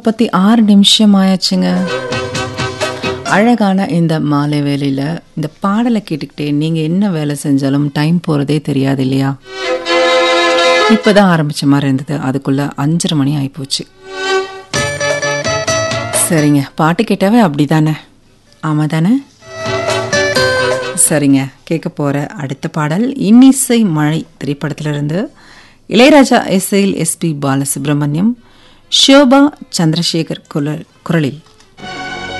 முப்பத்தி ஆறு நிமிஷம் ஆயாச்சுங்க அழகான இந்த மாலை வேலையில் இந்த பாடலை கேட்டுக்கிட்டே நீங்கள் என்ன வேலை செஞ்சாலும் டைம் போகிறதே தெரியாது இல்லையா இப்போதான் ஆரம்பிச்ச மாதிரி இருந்தது அதுக்குள்ள அஞ்சரை மணி ஆகிப்போச்சு சரிங்க பாட்டு கேட்டாவே அப்படி தானே ஆமாம் தானே சரிங்க கேட்க போகிற அடுத்த பாடல் இன்னிசை மழை திரைப்படத்திலிருந்து இளையராஜா இசையில் எஸ்பி பாலசுப்ரமணியம் ஷோபா சந்திரசேகர் குரல் குரலில்